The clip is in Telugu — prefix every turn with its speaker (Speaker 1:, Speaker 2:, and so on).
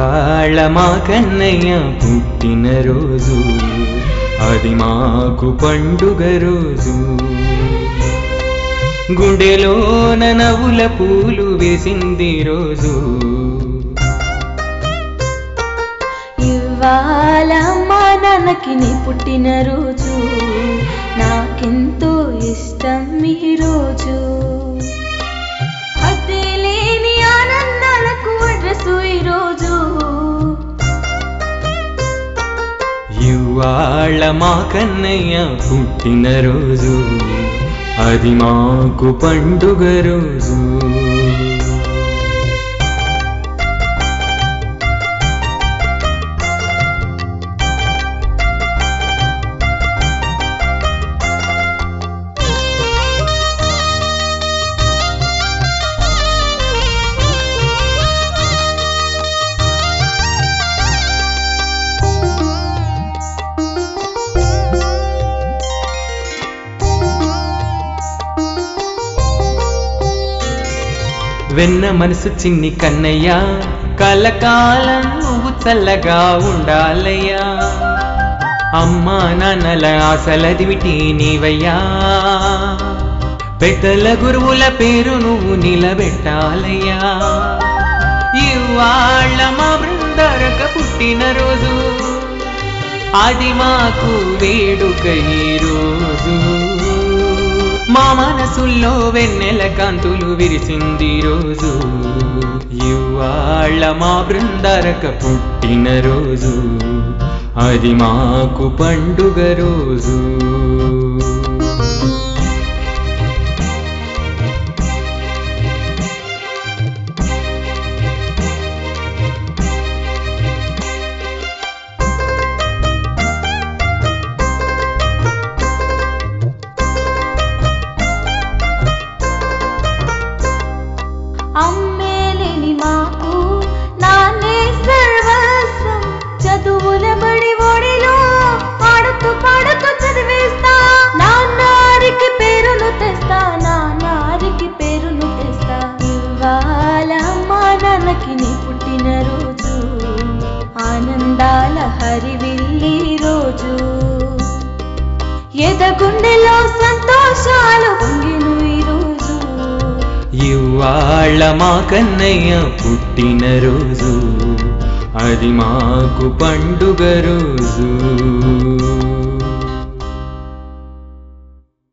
Speaker 1: ఇవాళ మా కన్నయ్య పుట్టినరోజు అది మాకు పండుగ రోజు గుండెలోన నవ్వుల పూలు వేసింది రోజు
Speaker 2: ఇవాళ మా నాన్నకి నీ పుట్టినరోజు నాకెంతో ఇష్టం ఈ రోజు హద్దే లేని ఆనందాలకు అడ్రస్ ఈ రోజు
Speaker 1: ఇవాళ మా కన్నయ్య పుట్టినరోజు అది మాకు పండుగ రోజు వెన్న మనసు చిన్ని కన్నయ్య కలకాలం నువ్వు చల్లగా ఉండాలయ్యా అమ్మా నాన్నల ఆశలదివిటి నీవయ్యా పెద్దల గురువుల పేరు నువ్వు నిలబెట్టాలయ్యా ఇవాళ్ళ మా బృందరక పుట్టినరోజు అది మాకు వేడుక ఈ రోజు మా మనసుల్లో వెన్నెల కాంతులు విరిసింది రోజు ఇవాళ్ళ మా బృందరక పుట్టినరోజు అది మాకు పండుగ రోజు
Speaker 2: అమ్మే లేని మాకు నాన్నే సర్వస్వం చదువుల బడి ఒడిలో ఆడుతూ పాడుతూ చదివేస్తా నాన్నారికి పేరును తెస్తా నాన్నారికి పేరును తెస్తా ఇవాళ మా నాన్నకి నీ పుట్టినరోజు ఆనందాల హరివిల్లి రోజు ఎదగుండెలో సంతోషాలు పొంగిను ఈరోజు
Speaker 1: ఇవాళ్ళ మా కన్నయ్య పుట్టినరోజు అది మాకు పండుగ రోజు